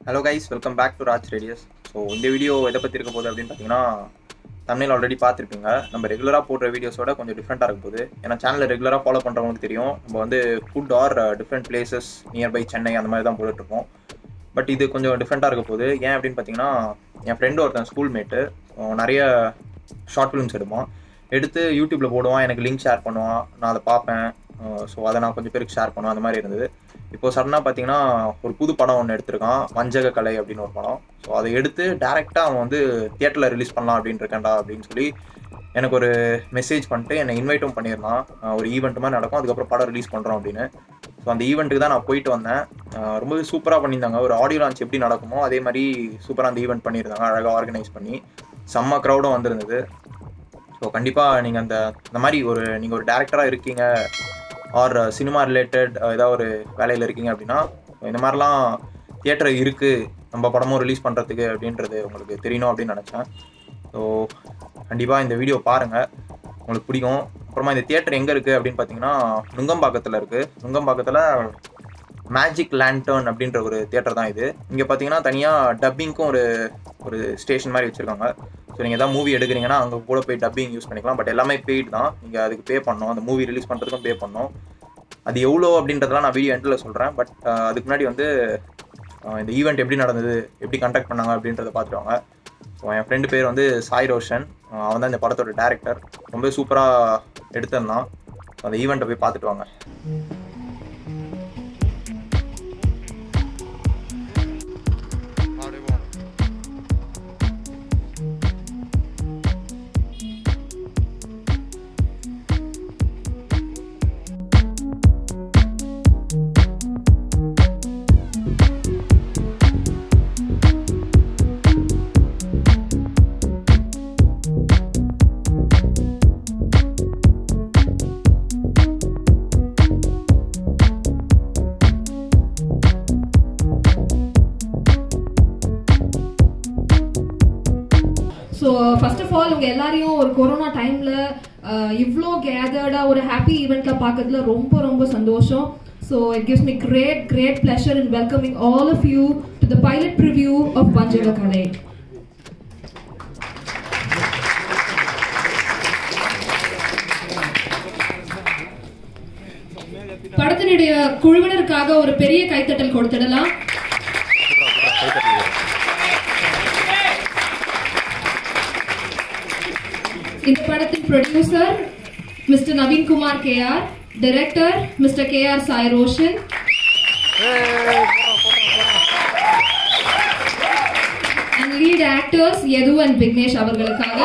Hello guys welcome back to Raj radius so இந்த video எதை பற்றி இருக்க போகுது அப்படின்னு பார்த்தீங்கன்னா தமிழ் ஆல்ரெடி பார்த்துருப்பீங்க நம்ம ரெகுலராக போடுற வீடியோஸோட கொஞ்சம் டிஃப்ரெண்ட்டாக இருக்க போகுது ஏன்னா சேனலை ரெகுலராக ஃபாலோ பண்ணுறவங்களுக்கு தெரியும் நம்ம வந்து food or different places nearby Chennai அந்த மாதிரி தான் போட்டுட்ருக்கோம் பட் இது கொஞ்சம் டிஃப்ரெண்ட்டாக இருக்க போகுது ஏன் அப்படின்னு பார்த்தீங்கன்னா என் ஃப்ரெண்டு ஒருத்தன் ஸ்கூல் மேட்டு நிறைய ஷார்ட் ஃபிலிம்ஸ் எடுப்பான் எடுத்து யூடியூப்பில் போடுவான் எனக்கு லிங்க் ஷேர் பண்ணுவான் நான் அதை பார்ப்பேன் ஸோ அதை நான் கொஞ்சம் பேருக்கு ஷேர் பண்ணுவேன் அந்த மாதிரி இருந்தது இப்போ சடனாக பார்த்தீங்கன்னா ஒரு புது படம் ஒன்று எடுத்திருக்கான் வஞ்சக கலை அப்படின்னு ஒரு படம் ஸோ அதை எடுத்து டேரெக்டாக அவன் வந்து தியேட்டரில் ரிலீஸ் பண்ணலாம் அப்படின்னு இருக்கேன்டா அப்படின்னு சொல்லி எனக்கு ஒரு மெசேஜ் பண்ணிட்டு என்னை இன்வைட்டும் பண்ணியிருந்தான் அஹ் ஒரு ஈவெண்ட் மாதிரி நடக்கும் அதுக்கப்புறம் படம் ரிலீஸ் பண்ணுறோம் அப்படின்னு ஸோ அந்த ஈவெண்ட்டுக்கு தான் நான் போயிட்டு வந்தேன் அஹ் ரொம்பவே சூப்பராக பண்ணியிருந்தாங்க ஒரு ஆடியோ லான்ச் எப்படி நடக்குமோ அதே மாதிரி சூப்பராக அந்த ஈவெண்ட் பண்ணியிருந்தாங்க அழகாக ஆர்கனைஸ் பண்ணி செம்ம க்ரௌடும் வந்திருந்தது ஸோ கண்டிப்பாக நீங்கள் அந்த இந்த மாதிரி ஒரு நீங்கள் ஒரு டேரக்டராக இருக்கீங்க ஆர் சினிமா ரிலேட்டட் ஏதாவது ஒரு வேலையில் இருக்கீங்க அப்படின்னா இந்த மாதிரிலாம் தியேட்டர் இருக்குது நம்ம படமும் ரிலீஸ் பண்ணுறதுக்கு அப்படின்றது உங்களுக்கு தெரியணும் அப்படின்னு நினச்சேன் ஸோ கண்டிப்பாக இந்த வீடியோ பாருங்கள் உங்களுக்கு பிடிக்கும் அப்புறமா இந்த தியேட்டர் எங்கே இருக்குது அப்படின்னு பார்த்தீங்கன்னா நுங்கம்பாக்கத்தில் இருக்குது நுங்கம்பாக்கத்தில் மேஜிக் லேண்டர்ன் அப்படின்ற ஒரு தியேட்டர் தான் இது இங்கே பார்த்தீங்கன்னா தனியாக டப்பிங்க்கும் ஒரு ஒரு ஸ்டேஷன் மாதிரி வச்சுருக்காங்க ஸோ நீங்கள் எதாவது மூவி எடுக்கிறீங்கன்னா அங்கே கூட போய் டப்பிங் யூஸ் பண்ணிக்கலாம் பட் எல்லாமே பெய்டு தான் நீங்கள் அதுக்கு பே பண்ணணும் அந்த மூவி ரிலீஸ் பண்ணுறதுக்கும் பே பண்ணணும் அது எவ்வளோ அப்படின்றதெல்லாம் நான் வீடியோ எண்டில் சொல்கிறேன் பட் அதுக்கு முன்னாடி வந்து அஹ், இந்த ஈவெண்ட் எப்படி நடந்தது எப்படி கண்டக்ட் பண்ணாங்க அப்படின்றத பார்த்துருவாங்க ஸோ என் ஃப்ரெண்டு பேர் வந்து சாய் ரோஷன் அஹ், அவன் தான் இந்த படத்தோட டேரக்டர் ரொம்ப சூப்பராக எடுத்திருந்தான் அந்த ஈவெண்ட்டை போய் பார்த்துட்டு வாங்க ஸோ ஃபர்ஸ்ட் ஆஃப் ஆல் உங்க எல்லாரையும் ஒரு கொரோனா டைம்ல இவ்வளோ கேதர்டா ஒரு ஹாப்பி ஈவெண்ட்ல பார்க்கறதுல ரொம்ப ரொம்ப சந்தோஷம் so it gives me great great pleasure in welcoming all of you to the pilot preview of Panjaga Kalai படத்தினுடைய குழுவினருக்காக ஒரு பெரிய கைத்தட்டல் கொடுத்துடலாம் இந்த படத்தின் producer mister Naveen Kumar K R director mister K R Sai Roshan and lead actors Yadhu and Vignesh அவர்களுக்காக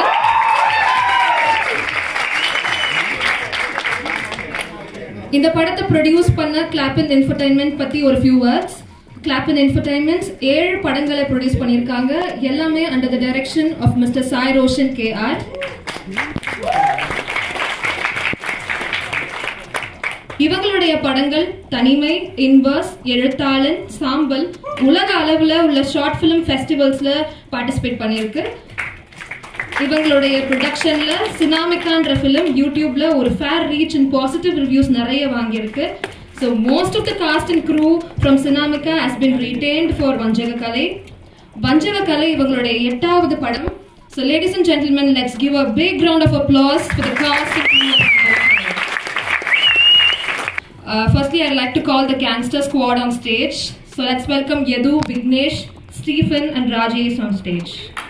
இந்த படத்தை ப்ரொடியூஸ் பண்ண கிளாப்பின் என்டர்டைன்மெண்ட் பத்தி ஒரு ஃபியூ வேர்ட்ஸ் கிளாப்பின் என்டர்டைன்மெண்ட்ஸ் ஏழு படங்களை ப்ரொடியூஸ் பண்ணியிருக்காங்க எல்லாமே under the direction of mister Sai Roshan K R இவங்களுடைய படங்கள் தனிமை இன்வர்ஸ் எழுத்தாளன் சாம்பல் உலக அளவுல உள்ள ஷார்ட் ஃபிலிம் ஃபெஸ்டிவல்ஸ்ல பார்ட்டிசிபேட் பண்ணியிருக்கு இவங்களுடைய ப்ரொடக்ஷன்ல சினாமிகான்ற ஃபிலிம் யூடியூப்ல ஒரு fair reach and positive reviews நிறைய வாங்கியிருக்கு so most of the cast and crew from Sinamika has been retained for Vanjaga Kalai Vanjaga Kalai இவங்களுடைய எட்டாவது படம் so ladies and gentlemen let's give a big round of applause for the cast and crew of Vajaka Kalai. Uh, firstly, I'd like to call the gangster squad on stage. So let's welcome Yadu, Vignesh, Stephen, and Rajesh on stage.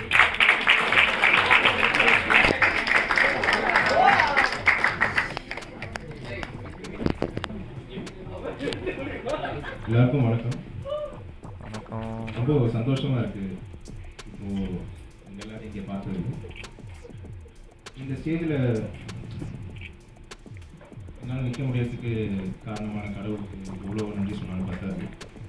எல்லாருக்கும் வணக்கம் ரொம்ப சந்தோஷமா இருக்கு இப்போ உங்க எல்லாரும் இங்க பார்த்தது இந்த ஸ்டேஜில் என்னால் நிற்க முடியறதுக்கு காரணமான கடவுளுக்கு எவ்வளோ நன்றி சொன்னாலும் பத்தாது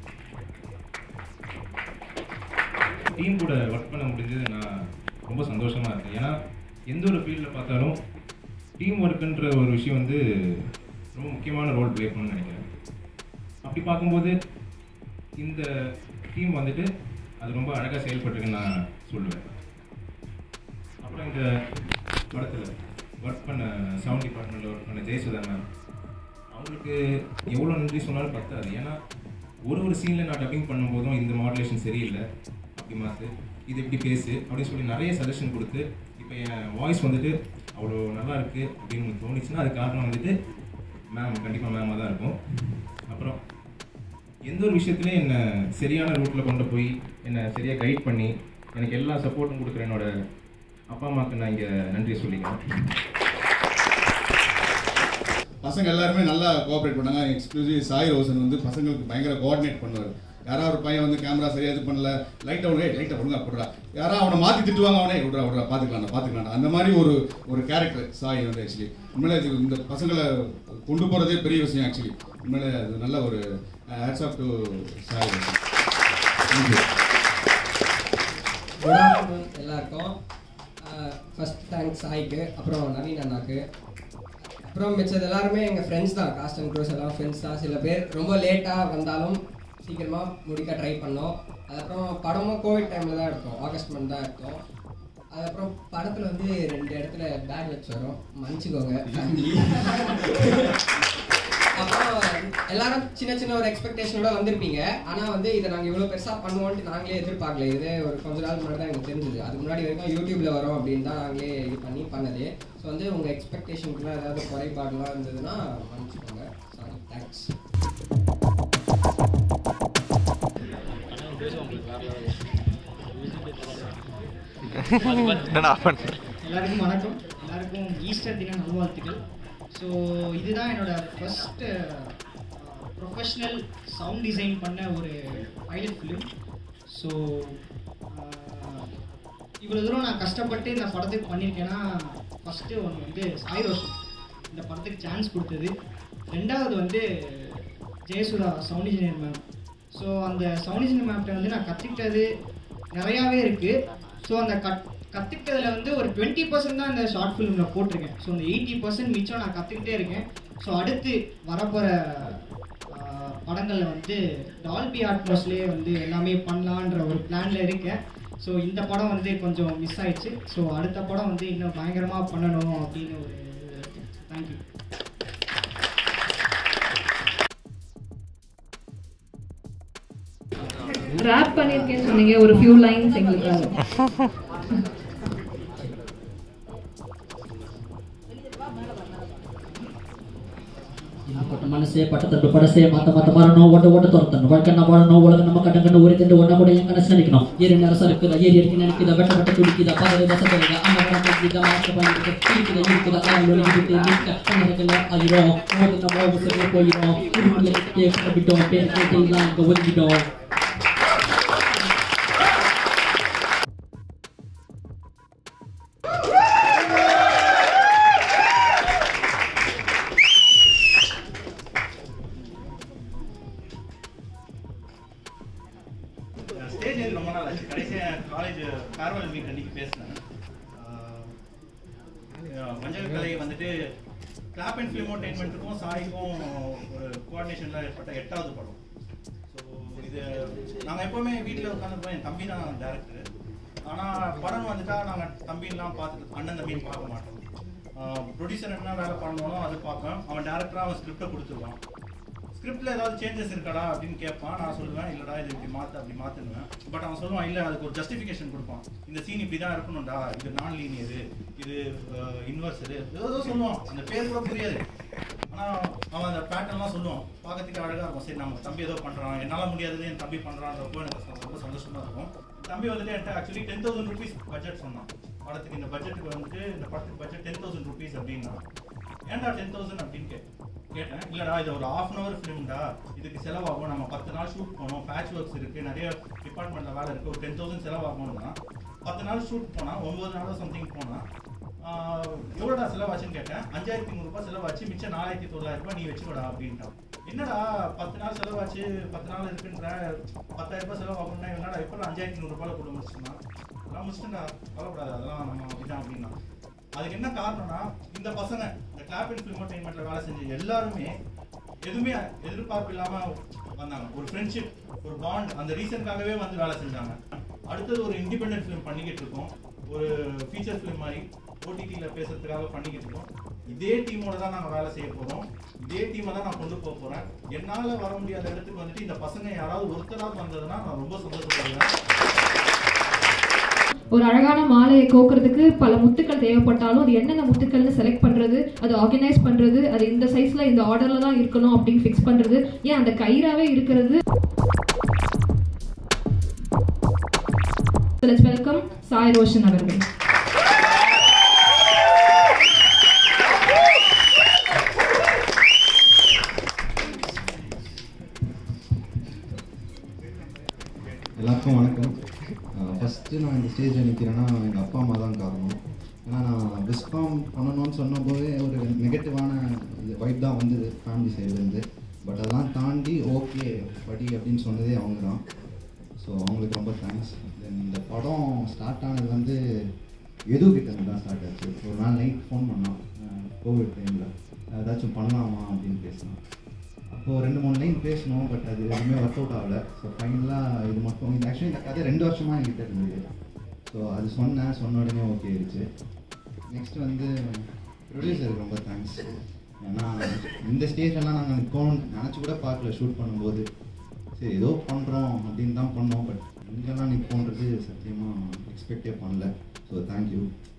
டீம் கூட ஒர்க் பண்ண முடிஞ்சது நான் ரொம்ப சந்தோஷமா இருக்கேன் ஏன்னா எந்த ஒரு ஃபீல்டில் பார்த்தாலும் டீம் ஒர்க்குன்ற ஒரு விஷயம் வந்து ரொம்ப முக்கியமான ரோல் ப்ளே பண்ணணும்னு நினைக்கிறேன் அப்படி பார்க்கும்போது இந்த டீம் வந்துட்டு அது ரொம்ப அழகாக செயல்பட்டுருக்குன்னு நான் சொல்லுவேன் அப்புறம் இந்த படத்தில் ஒர்க் பண்ண சவுண்ட் டிபார்ட்மெண்ட்டில் ஒர்க் பண்ண ஜெயசுதா மேம் அவங்களுக்கு எவ்வளோ நன்றி சொன்னாலும் பத்தாது ஏன்னா ஒரு ஒரு சீனில் நான் டப்பிங் பண்ணும்போதும் இந்த மாடுலேஷன் சரியில்லை அப்படி மாற்று இது எப்படி பேசு அப்படின்னு சொல்லி நிறைய சஜஷன் கொடுத்து இப்போ என் வாய்ஸ் வந்துட்டு அவ்வளோ நல்லா இருக்குது அப்படின்னு உங்களுக்கு தோணுச்சுன்னா அது காரணம் வந்துட்டு மேம் கண்டிப்பாக மேமாக தான் இருக்கும் அப்புறம் எந்த ஒரு விஷயத்துலையும் என்னை சரியான ரூட்டில் கொண்டு போய் என்னை சரியாக கைட் பண்ணி எனக்கு எல்லா சப்போர்ட்டும் கொடுக்குற என்னோட அப்பா அம்மாவுக்கு நான் இங்கே நன்றி சொல்லிக்கிறேன் பசங்க எல்லாருமே நல்லா கோஆப்ரேட் பண்ணாங்க எக்ஸ்க்ளூசிவ் சாய் ரோசன் வந்து பசங்களுக்கு பயங்கர கோஆர்டினேட் பண்ணுவார் யாராவது ஒரு பையன் வந்து கேமரா சரியா இது பண்ணல லைட் அவனே லைட்டை ஒழுங்கா போடுறா யாராவது அவனை மாத்தி திட்டுவாங்க அவனே விட்றா விட்றா பார்த்துக்கலாம் பார்த்துக்கலாம் அந்த மாதிரி ஒரு ஒரு கேரக்டர் சாய் வந்து ஆக்சுவலி உண்மையிலே இது இந்த பசங்களை கொண்டு போறதே பெரிய விஷயம் ஆக்சுவலி உண்மையிலே அது நல்ல ஒரு hats off to Sai Roshan thank you good afternoon எல்லாருக்கும் ஃபர்ஸ்ட் தேங்க்ஸ் சாய்க்கு அப்புறம் நவீன் அண்ணாக்கு அப்புறம் மிச்சது எல்லாருமே எங்கள் ஃப்ரெண்ட்ஸ் தான் காஸ்ட் அண்ட் க்ரோஸ் எல்லாம் ஃப்ரெண்ட்ஸ் தான் சில பேர் ரொம்ப லேட்டாக வந்தாலும் சீக்கிரமாக முடிக்க ட்ரை பண்ணோம் அதுக்கப்புறம் படமும் கோவிட் டைமில் தான் எடுத்தோம் ஆகஸ்ட் மந்த் தான் எடுத்தோம் அதுக்கப்புறம் படத்தில் வந்து ரெண்டு இடத்துல பேட் வச்சு வரும் மன்னிச்சுக்கோங்க ஃபேமிலி அப்புறம் எல்லாரும் சின்ன சின்ன ஒரு எக்ஸ்பெக்டேஷனோட வந்திருப்பீங்க ஆனா வந்து இதை நாங்க இவ்வளவு பெருசா பண்ணுவோம்னு நாங்களே எதிர்பார்க்கல இது ஒரு கொஞ்ச நாள் முன்னாடி தான் எனக்கு தெரிஞ்சது அதுக்கு முன்னாடி வரைக்கும் யூடியூப்ல வரும் அப்படின்னு தான் நாங்களே இது பண்ணி பண்ணது ஸோ வந்து உங்க எக்ஸ்பெக்டேஷனுக்குலாம் ஏதாவது குறைபாடுலாம் இருந்ததுன்னா மன்னிச்சுக்கோங்க சாரி தேங்க்ஸ் எல்லாருக்கும் வணக்கம் எல்லாருக்கும் ஈஸ்டர் தின நல்வாழ்த்துக்கள் ஸோ இதுதான் என்னோட ஃபர்ஸ்ட் ப்ரொஃபஷ்னல் சவுண்ட் டிசைன் பண்ண ஒரு பைலட் ஃபிலிம் ஸோ இவ்வளோ தூரம் நான் கஷ்டப்பட்டு இந்த படத்துக்கு பண்ணியிருக்கேன்னா ஃபஸ்ட்டு ஒன்று வந்து சாய் ரோஷன் இந்த படத்துக்கு சான்ஸ் கொடுத்தது ரெண்டாவது வந்து Jayasudha sound engineer ma'am so அந்த சவுண்ட் இன்ஜினியர் மேம்கிட்ட வந்து நான் கற்றுக்கிட்டது நிறையாவே இருக்குது ஸோ அந்த கத் கற்றுக்கிட்டதுல வந்து ஒரு டுவெண்ட்டி பர்சன்ட் தான் இந்த ஷார்ட் ஃபிலிமில் போட்டிருக்கேன் ஸோ அந்த எயிட்டி பர்சன்ட் மிச்சம் நான் கற்றுக்கிட்டே இருக்கேன் ஸோ அடுத்து வரப்போகிற படங்களில் வந்து டால்பி ஆட்மோஸ்லேயே வந்து எல்லாமே பண்ணலான்ற ஒரு பிளானில் இருக்கேன் ஸோ இந்த படம் வந்து கொஞ்சம் மிஸ் ஆயிடுச்சு ஸோ அடுத்த படம் வந்து இன்னும் பயங்கரமாக பண்ணணும் அப்படின்னு ஒரு தேங்க்யூ ரேப் பண்ணியிருக்கேன்னு சொன்னீங்க ஒரு ஃபியூ லைன்ஸ் எங்களுக்காக பட்ட மனசே பட்ட தட்டு படசே மாத்த மாத்த மரணம் ஓட்ட ஓட்ட துரத்தணும் வாழ்க்கை நம்ம வாழணும் உலக நம்ம கண்ட கண்டு ஒரு திண்டு ஒன்ன கூட என் கனசு நினைக்கணும் ஏறி நரசம் இருக்குதா ஏறி இருக்கு நினைக்குதா வெட்ட வெட்ட துடிக்குதா பாதை வசப்படுங்க அந்த படம் தெரியுதா மாஸ்டர் பண்ணிட்டு இருக்குதா இருக்குதா ஆள் ஒளிஞ்சிட்டு இருக்க கண்ணகத்துல ஆயிரும் ஓட்டு நம்ம உசரில் போயிடும் உருவங்களை கேட்கிட்டோம் பேர் கேட்டு எல்லாம் இங்க ஒதுக்கிட்டோம் ஸ்டேஜ் வந்து ரொம்ப நாள் ஆச்சு கடைசியாக காலேஜ் ஃபேர்வெல் மீட் அன்னைக்கு பேசினேன் மஞ்சள் கலை வந்துட்டு கிளாப் அண்ட் ஃபிலிமோடெயின்மெண்ட்டுக்கும் சாய்க்கும் ஒரு கோஆர்டினேஷனில் ஏற்பட்ட எட்டாவது படம் ஸோ இது நாங்கள் எப்போவுமே வீட்டில் உட்காந்துருப்போம் என் தம்பி தான் டேரக்டர் ஆனால் படம் வந்துட்டா நாங்கள் தம்பின்லாம் பார்த்துட்டு அண்ணன் தம்பின்னு பார்க்க மாட்டோம் ப்ரொடியூசர் என்ன வேலை பண்ணணும் அது பார்ப்பேன் அவன் டேரக்டராக அவன் ஸ்கிரிப்டை கொடுத்துருவான் ஸ்கிரிப்ட்ல ஏதாவது சேஞ்சஸ் இருக்காடா அப்படின்னு கேட்பான் நான் சொல்லுவேன் இல்லடா இது இப்படி மாத்து அப்படி மாத்துனுவேன் பட் அவன் சொல்லுவான் இல்ல அதுக்கு ஒரு ஜஸ்டிஃபிகேஷன் கொடுப்பான் இந்த சீன் இப்படி தான் இருக்கணும்டா இது நான் லீனியர் இது இன்வர்சரு ஏதோ சொல்லுவான் அந்த பேர் கூட புரியாது ஆனா அவன் அந்த பேட்டர்ன்லாம் சொல்லுவான் பார்க்கறதுக்கு அழகா இருக்கும் சரி நம்ம தம்பி ஏதோ பண்றான் என்னால முடியாதது என் தம்பி பண்றான்றப்போ எனக்கு ரொம்ப சந்தோஷமா இருக்கும் தம்பி வந்துட்டு என்கிட்ட actually ten thousand rupees budget சொன்னான் படத்துக்கு இந்த பட்ஜெட்டுக்கு வந்துட்டு இந்த படத்துக்கு பட்ஜெட் டென் தௌசண்ட் ருபீஸ் அப்படின்னா ஏன்டா டென் தௌசண்ட் அப்படின்னு கேட்டேன் கேட்டேன் இல்லடா இது ஒரு ஹாஃப் அன் அவர் ஃபிலிம்டா இதுக்கு செலவாகும் நம்ம பத்து நாள் ஷூட் போனோம் பேட்ச் ஒர்க்ஸ் இருக்கு நிறைய டிபார்ட்மெண்ட்ல வேலை இருக்கு ஒரு டென் தௌசண்ட் செலவாகும்னா பத்து நாள் ஷூட் போனா ஒன்பது நாளோ சம்திங் போனா ஆஹ், எவ்வளோடா செலவாச்சுன்னு கேட்டேன் அஞ்சாயிரத்தி நூறுரூபா செலவாச்சு மிச்சம் நாலாயிரத்தி தொள்ளாயிரம் ரூபாய் நீ வச்சுக்கடா அப்படின்ட்டான் என்னடா பத்து நாள் செலவாச்சு பத்து நாள் இருக்குன்ற பத்தாயிரம் ரூபாய் செலவாகும்னா என்னடா இப்போ அஞ்சாயிரத்தி நூறுரூபாயில் கூட முடிச்சுனா அதெல்லாம் முடிச்சுட்டா கவலைப்படாது அதெல்லாம் நம்ம அப்படிதான் அப்படின்னா அதுக்கு என்ன காரணம்னா இந்த பசங்க இந்த கிளாப் அண்ட் ஃபிலிமோடெயின்மெண்ட்ல வேலை செஞ்ச எல்லாருமே எதுவுமே எதிர்பார்ப்பு இல்லாம வந்தாங்க ஒரு ஃப்ரெண்ட்ஷிப் ஒரு பாண்ட் அந்த ரீசனுக்காகவே வந்து வேலை செஞ்சாங்க அடுத்தது ஒரு இண்டிபெண்டன்ட் ஃபிலிம் பண்ணிக்கிட்டு இருக்கோம் ஒரு ஃபீச்சர் ஃபிலிம் மாதிரி ஓடிடியில் பேசுறதுக்காக பண்ணிக்கிட்டு இருக்கோம் இதே டீமோட தான் நாங்கள் வேலை செய்ய போகிறோம் இதே டீமை தான் நான் கொண்டு போக போகிறேன் என்னால் வர முடியாத இடத்துக்கு வந்துட்டு இந்த பசங்க யாராவது ஒருத்தராவது வந்ததுன்னா நான் ரொம்ப சந்தோஷப்படுவேன் ஒரு அழகான மாலையை கோக்குறதுக்கு பல முத்துக்கள் தேவைப்பட்டாலும் அது என்னென்ன முத்துக்கள்னு செலக்ட் பண்றது அது ஆர்கனைஸ் பண்றது அது இந்த சைஸ்ல இந்த ஆர்டர்ல தான் இருக்கணும் அப்படின்னு ஃபிக்ஸ் பண்றது ஏன் அந்த கயிறாவே இருக்கிறது லெட்ஸ் வெல்கம் சாய் ரோஷன் அவர்கள் எல்லாருக்கும் வணக்கம் ஃபஸ்ட்டு நான் இந்த ஸ்டேஜில் நிற்கிறேன்னா எங்கள் அப்பா அம்மா தான் காரணம் ஏன்னா நான் விஸ்காம் பண்ணணும்னு சொன்னபோதே ஒரு நெகட்டிவான வைப் தான் வந்தது ஃபேமிலி சைட்லேருந்து பட் அதெல்லாம் தாண்டி ஓகே படி அப்படின்னு சொன்னதே அவங்க தான் ஸோ அவங்களுக்கு ரொம்ப தேங்க்ஸ் தென் இந்த படம் ஸ்டார்ட் ஆனது வந்து எது கிட்ட இருந்து தான் ஸ்டார்ட் ஆச்சு ஒரு நாள் நைட் ஃபோன் பண்ணான் கோவிட் டைமில் ஏதாச்சும் பண்ணலாமா அப்படின்னு பேசினான் அப்போது ரெண்டு மூணு லைன் பேசணும் பட் அது எதுவுமே ஒர்க் அவுட் ஆகலை ஸோ ஃபைனலாக இது மட்டும் இது ஆக்சுவலி இந்த கதை ரெண்டு வருஷமாக என்கிட்ட இருந்தது ஸோ அது சொன்னேன் சொன்ன உடனே ஓகே ஆயிடுச்சு நெக்ஸ்ட் வந்து ப்ரொடியூசருக்கு ரொம்ப தேங்க்ஸ் ஏன்னா இந்த ஸ்டேஜ்லலாம் நாங்கள் நிற்கணும்னு நினச்சி கூட பார்க்கல ஷூட் பண்ணும்போது சரி ஏதோ பண்ணுறோம் அப்படின்னு தான் பண்ணோம் பட் இங்கெல்லாம் நிற்போன்றது சத்தியமாக எக்ஸ்பெக்டே பண்ணல ஸோ தேங்க்யூ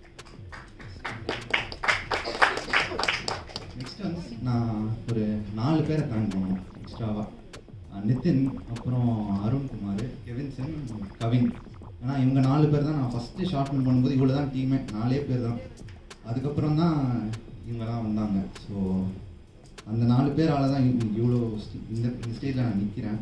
நெக்ஸ்ட் வந்து நான் ஒரு நாலு பேரை தேங்க் பண்ணணும் எக்ஸ்ட்ராவாக நிதின் அப்புறம் அருண்குமார் கெவின்சன் கவின் ஏன்னா இவங்க நாலு பேர் தான் நான் ஃபஸ்ட்டு ஷார்ட் ஃபிலிம் பண்ணும்போது இவ்வளோ தான் டீமே நாலே பேர் தான் அதுக்கப்புறம் தான் இவங்கெல்லாம் வந்தாங்க ஸோ அந்த நாலு பேரால தான் இவ்- இவ்வளோ st- இந்த இந்த ஸ்டேஜில் நான் நிற்கிறேன்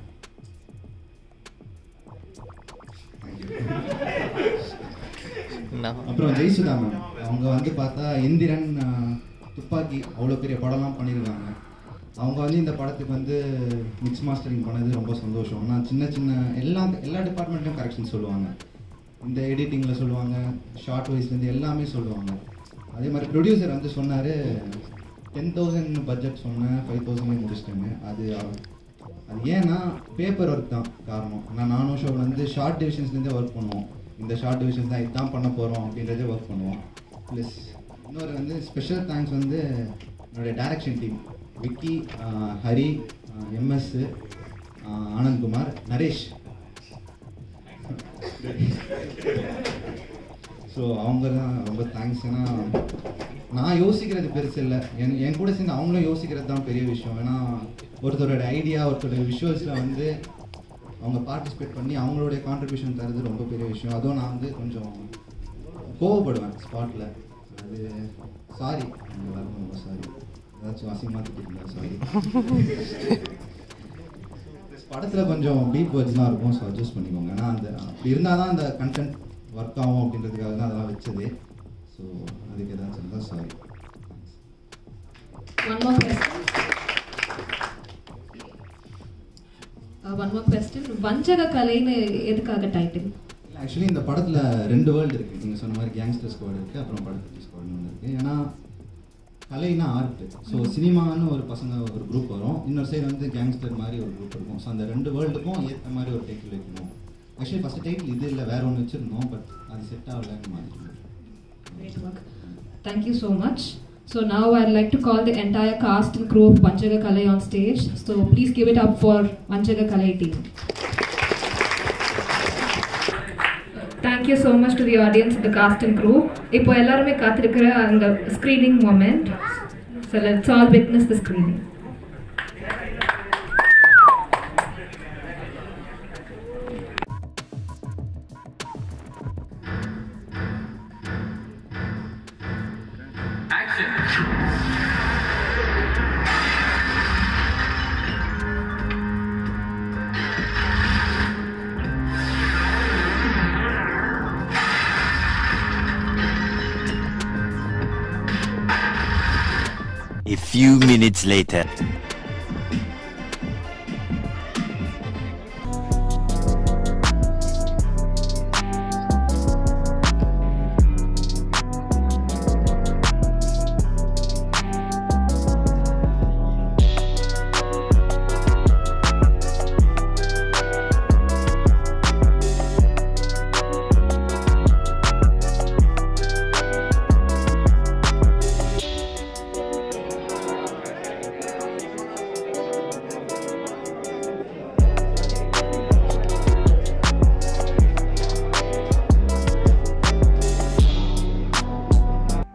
அப்புறம் ஜெயசுதா மேம் அவங்க வந்து பார்த்தா எந்திரன் ஆஹ், துப்பாக்கி அவ்வளோ பெரிய படம்லாம் பண்ணியிருக்காங்க அவங்க வந்து இந்த படத்துக்கு வந்து மிக்ஸ் மாஸ்டரிங் பண்ணது ரொம்ப சந்தோஷம் ஆனால் சின்ன சின்ன எல்லா எல்லா டிபார்ட்மெண்ட்லையும் கரெக்ஷன் சொல்லுவாங்க இந்த எடிட்டிங்கில் சொல்லுவாங்க ஷார்ட் வைஸ்லேருந்து எல்லாமே சொல்லுவாங்க அதே மாதிரி ப்ரொடியூசர் வந்து சொன்னார் டென் தௌசண்ட் பட்ஜெட் சொன்னேன் ஃபைவ் தௌசண்ட்லேயே முடிச்சிட்டேன்னு அது அவ- அது ஏன்னா பேப்பர் ஒர்க் தான் காரணம் நான் நானும் ஷோ வந்து ஷார்ட் டிவிஷன்ஸ்லேருந்தே ஒர்க் பண்ணுவோம் இந்த ஷார்ட் டிவிஷன்ஸ் தான் இதுதான் பண்ண போகிறோம் அப்படின்றதே ஒர்க் பண்ணுவோம் ப்ளஸ் இன்னொரு வந்து ஸ்பெஷல் தேங்க்ஸ் வந்து என்னுடைய டைரக்ஷன் டீம் விக்கி ஆஹ், ஹரி எம்எஸ் ஆனந்த்குமார் நரேஷ் ஸோ அவங்க தான் ரொம்ப தேங்க்ஸ் ஏன்னா நான் யோசிக்கிறது பெருசு இல்லை என் என் கூட சேர்ந்து அவங்களும் யோசிக்கிறது தான் பெரிய விஷயம் ஏன்னா ஒருத்தரோட ஐடியா ஒருத்தரோட விஷுவல்ஸில் வந்து அவங்க பார்ட்டிசிபேட் பண்ணி அவங்களுடைய கான்ட்ரிபியூஷன் தரது ரொம்ப பெரிய விஷயம் அதுவும் நான் வந்து கொஞ்சம் கோவப்படுவேன் ஸ்பாட்டில் அது சாரி எல்லாருக்கும் ரொம்ப சாரி ஏதாச்சும் அசிங்கமாக திட்டிருந்தா சாரி படத்தில் கொஞ்சம் பீப் வேர்ட்ஸ்லாம் இருக்கும் ஸோ அட்ஜஸ்ட் பண்ணிக்கோங்க ஏன்னா அந்த அப்படி இருந்தால் தான் அந்த கண்டென்ட் ஒர்க் ஆகும் அப்படின்றதுக்காக தான் அதெல்லாம் வச்சது ஸோ அதுக்கு ஏதாச்சும் இருந்தால் sorry One more question. Uh, one more question. வஞ்சக கலைன்னு எதுக்காக டைட்டில் ஆக்சுவலி இந்த படத்தில் ரெண்டு வேர்ல்டு இருக்குது நீங்கள் சொன்ன மாதிரி கேங்ஸ்டர் ஸ்குவாட் இருக்குது அப்புறம் படத்துக்கு ஸ்குவாட்னு ஒன்று இருக்குது ஏன்னா கலைனா ஆர்ட் ஸோ சினிமான்னு ஒரு பசங்க ஒரு குரூப் வரும் இன்னொரு சைடு வந்து கேங்ஸ்டர் மாதிரி ஒரு குரூப் இருக்கும் ஸோ அந்த ரெண்டு வேர்ல்டுக்கும் ஏற்ற மாதிரி ஒரு டைட்டில் வைக்கணும் ஆக்சுவலி ஃபஸ்ட் டைட்டில் இது இல்லை வேற ஒன்று வச்சுருந்தோம் பட் அது செட் ஆகலன்னு மாற்றிக்கணும் Great work. Thank you so much. So now I'd like to call the entire cast and crew of Vanchaga Kalai on stage. So please give it up for Vanchaga Kalai team. Thank you so much to the audience, the cast and crew. இப்போ எல்லாருமே காத்திருக்கிற அந்த screening moment. So let's all witness the screening. A few minutes later.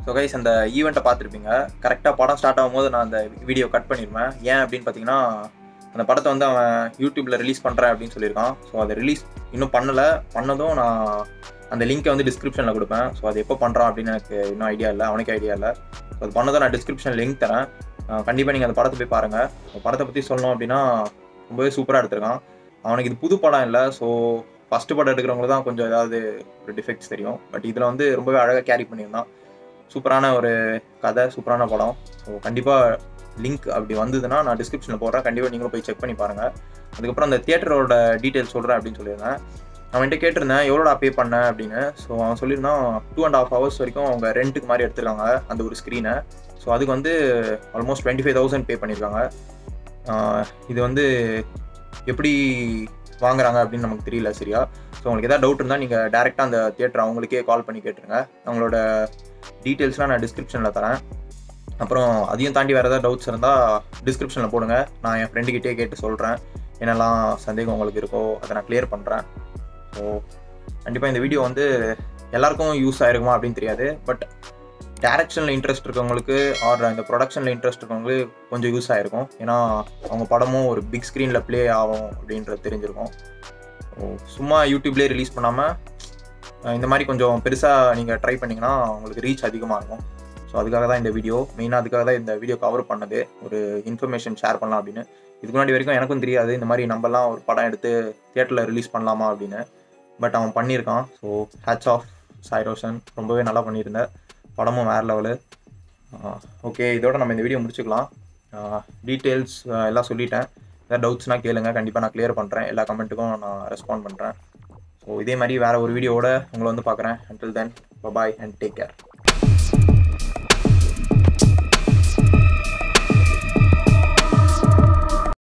So guys அந்த ஈவெண்ட்டை பார்த்துருப்பீங்க கரெக்டாக படம் start ஆகும்போது நான் அந்த வீடியோ கட் பண்ணிடுவேன் ஏன் அப்படின்னு பார்த்தீங்கன்னா அந்த படத்தை வந்து அவன் யூடியூப்பில் ரிலீஸ் பண்ணுறேன் அப்படின்னு சொல்லியிருக்கான் ஸோ அதை ரிலீஸ் இன்னும் பண்ணலை பண்ணதும் நான் அந்த லிங்க்கை வந்து டிஸ்கிரிப்ஷனில் கொடுப்பேன் ஸோ அது எப்போ பண்ணுறான் அப்படின்னு எனக்கு இன்னும் ஐடியா இல்லை அவனுக்கு ஐடியா இல்லை ஸோ அது பண்ணதும் நான் டிஸ்கிரிப்ஷன் லிங்க் தரேன் கண்டிப்பாக நீங்கள் அந்த படத்தை போய் பாருங்கள் படத்தை பற்றி சொல்லணும் அப்படின்னா ரொம்பவே சூப்பராக எடுத்திருக்கான் அவனுக்கு இது புது படம் இல்லை ஸோ ஃபஸ்ட்டு படம் எடுக்கிறவங்களுக்கு தான் கொஞ்சம் ஏதாவது ஒரு டிஃபெக்ட்ஸ் தெரியும் பட் இதில் வந்து ரொம்பவே அழகாக கேரி பண்ணியிருந்தான் சூப்பரான ஒரு கதை சூப்பரான படம் ஸோ கண்டிப்பாக லிங்க் அப்படி வந்ததுன்னா நான் டிஸ்கிரிப்ஷனில் போடுறேன் கண்டிப்பாக நீங்களும் போய் செக் பண்ணி பாருங்கள் அதுக்கப்புறம் அந்த தியேட்டரோட டீட்டெயில்ஸ் சொல்கிறேன் அப்படின்னு சொல்லியிருந்தேன் அவன்கிட்ட கேட்டிருந்தேன் எவ்வளோடா பே பண்ண அப்படின்னு ஸோ அவன் சொல்லியிருந்தான் டூ அண்ட் ஹாஃப் ஹவர்ஸ் வரைக்கும் அவங்க ரெண்ட்டுக்கு மாதிரி எடுத்துருக்காங்க அந்த ஒரு ஸ்க்ரீனை ஸோ அதுக்கு வந்து almost twenty five thousand pay பண்ணியிருக்காங்க ஆஹ் இது வந்து எப்படி வாங்குறாங்க அப்படின்னு நமக்கு தெரியல சரியா ஸோ உங்களுக்கு எதாவது டவுட் இருந்தால் நீங்கள் டேரெக்டாக அந்த தியேட்டர் அவங்களுக்கே கால் பண்ணி கேட்டுருங்க அவங்களோட டீட்டெயில்ஸ்லாம் நான் டிஸ்கிரிப்ஷனில் தரேன் அப்புறம் அதையும் தாண்டி வேறு ஏதாவது டவுட்ஸ் இருந்தால் டிஸ்கிரிப்ஷனில் போடுங்க நான் என் ஃப்ரெண்டுக்கிட்டே கேட்டு சொல்கிறேன் என்னெல்லாம் சந்தேகம் உங்களுக்கு இருக்கோ அதை நான் கிளியர் பண்ணுறேன் ஸோ கண்டிப்பாக இந்த வீடியோ வந்து எல்லாருக்கும் யூஸ் ஆயிருக்குமா அப்படின்னு தெரியாது பட் டேரக்ஷனில் இன்ட்ரெஸ்ட் இருக்கவங்களுக்கு ஆர் இந்த ப்ரொடக்ஷனில் இன்ட்ரெஸ்ட் இருக்கவங்களுக்கு கொஞ்சம் யூஸ் ஆயிருக்கும் ஏன்னா அவங்க படமும் ஒரு பிக் ஸ்க்ரீனில் ப்ளே ஆகும் அப்படின்றது தெரிஞ்சிருக்கும் ஸோ சும்மா யூடியூப்லேயே ரிலீஸ் பண்ணாமல் இந்த மாதிரி கொஞ்சம் பெருசாக நீங்கள் ட்ரை பண்ணிங்கன்னா உங்களுக்கு ரீச் அதிகமாக இருக்கும் ஸோ அதுக்காக தான் இந்த வீடியோ மெயினாக அதுக்காக தான் இந்த வீடியோ கவர் பண்ணது ஒரு இன்ஃபர்மேஷன் ஷேர் பண்ணலாம் அப்படின்னு இதுக்கு முன்னாடி வரைக்கும் எனக்கும் தெரியாது இந்த மாதிரி நம்மலாம் ஒரு படம் எடுத்து தியேட்டரில் ரிலீஸ் பண்ணலாமா அப்படின்னு பட் அவன் பண்ணியிருக்கான் so hats off Sai Roshan ரொம்பவே நல்லா பண்ணியிருந்தேன் படமும் வேறு லெவலு ஓகே இதோட நம்ம இந்த வீடியோ முடிச்சுக்கலாம் டீட்டெயில்ஸ் எல்லாம் சொல்லிட்டேன் ஏதாவது டவுட்ஸ்னால் கேளுங்க கண்டிப்பாக நான் கிளியர் பண்ணுறேன் எல்லா கமெண்ட்டுக்கும் நான் ரெஸ்பாண்ட் பண்ணுறேன் ஸோ இதே மாதிரி வேறு ஒரு வீடியோவோட உங்களை வந்து பார்க்குறேன் until then bye and take care